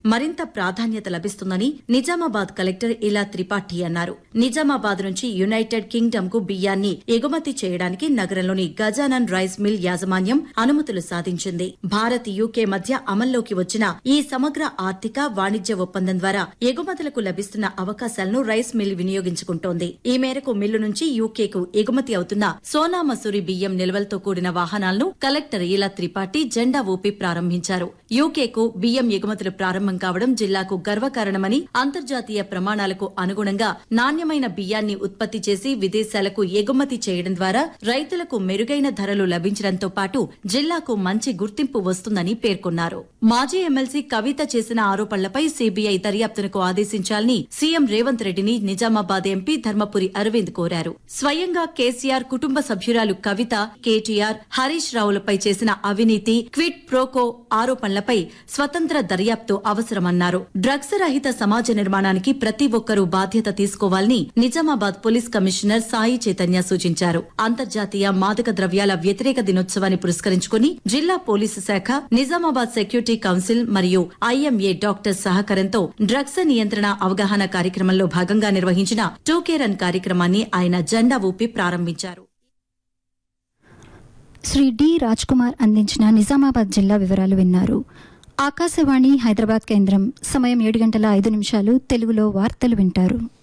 మరింత ప్రాధాన్యత లభిస్తుందని నిజామాబాద్ కలెక్టర్ ఇలా త్రిపాఠి అన్నారు నిజామాబాద్ నుంచి యునైటెడ్ కింగ్డమ్ కు బియ్యాన్ని ఎగుమతి చేయడానికి నగరంలోని గజానన్ రైస్ మిల్ యాజమాన్యం అనుమతులు సాధించింది భారత్ యూకే మధ్య అమల్లోకి వచ్చిన ఈ సమగ్ర ఆర్థిక వాణిజ్య ఒప్పందం ద్వారా ఎగుమతులకు లభిస్తున్న అవకాశాలను రైస్ మిల్ వినియోగించుకుంటోంది ఈ మేరకు మిల్లు నుంచి యూకేకు ఎగుమతి అవుతున్న సోనా మసూరి బియ్యం నిల్వలతో కూడిన వాహనాలను కలెక్టర్ ఇలా త్రిపాఠి జెండా ఊపి ప్రారంభించారు యూకేకు బియ్యం ఎగుమతులు ప్రారంభం కావడం జిల్లాకు గర్వకారణమని అంతర్జాతీయ ప్రమాణాలకు అనుగుణంగా నాణ్యమైన బియ్యాన్ని ఉత్పత్తి చేసి విదేశాలకు ఎగుమతి చేయడం ద్వారా రైతులకు మెరుగైన ధరలు లభించడంతో పాటు జిల్లాకు మంచి గుర్తింపు వస్తుందని పేర్కొన్నారు మాజీ ఎమ్మెల్సీ కవిత చేసిన ఆరోపణలపై సీబీఐ దర్యాప్తునకు ఆదేశించాలని సీఎం రేవంత్ రెడ్డిని నిజామాబాద్ ఎంపీ ధర్మపురి అరవింద్ కోరారు స్వయంగా కేసీఆర్ కుటుంబ సభ్యురాలు కవిత కేటీఆర్ హరీష్ రావులపై చేసిన అవినీతి క్విట్ ప్రోకో ఆరోపణలపై స్వతంత్ర దర్యాప్తు అవసరమన్నారు డ్రగ్స్ రహిత సమాజ నిర్మాణానికి ప్రతి ఒక్కరూ బాధ్యత తీసుకోవాలని నిజామాబాద్ పోలీస్ కమిషనర్ సాయి చైతన్య సూచించారు అంతర్జాతీయ మాదక ద్రవ్యాల వ్యతిరేక దినోత్సవాన్ని పురస్కరించుకుని జిల్లా పోలీసు శాఖ నిజామాబాద్ సెక్యూరిటీ కౌన్సిల్ మరియు ఐఎంఏ డాక్టర్ సహకారంతో డ్రగ్స్ నియంత్రణ అవగాహన కార్యక్రమంలో భాగంగా నిర్వహించిన టూకే రన్ కార్యక్రమాన్ని ఆయన జెండా ఊపి ప్రారంభించారు శ్రీ డి రాజ్ కుమార్ అందించిన నిజామాబాద్ జిల్లా వివరాలు విన్నారు ఆకాశవాణి హైదరాబాద్ కేంద్రం సమయం ఏడు గంటల ఐదు నిమిషాలు తెలుగులో వార్తలు వింటారు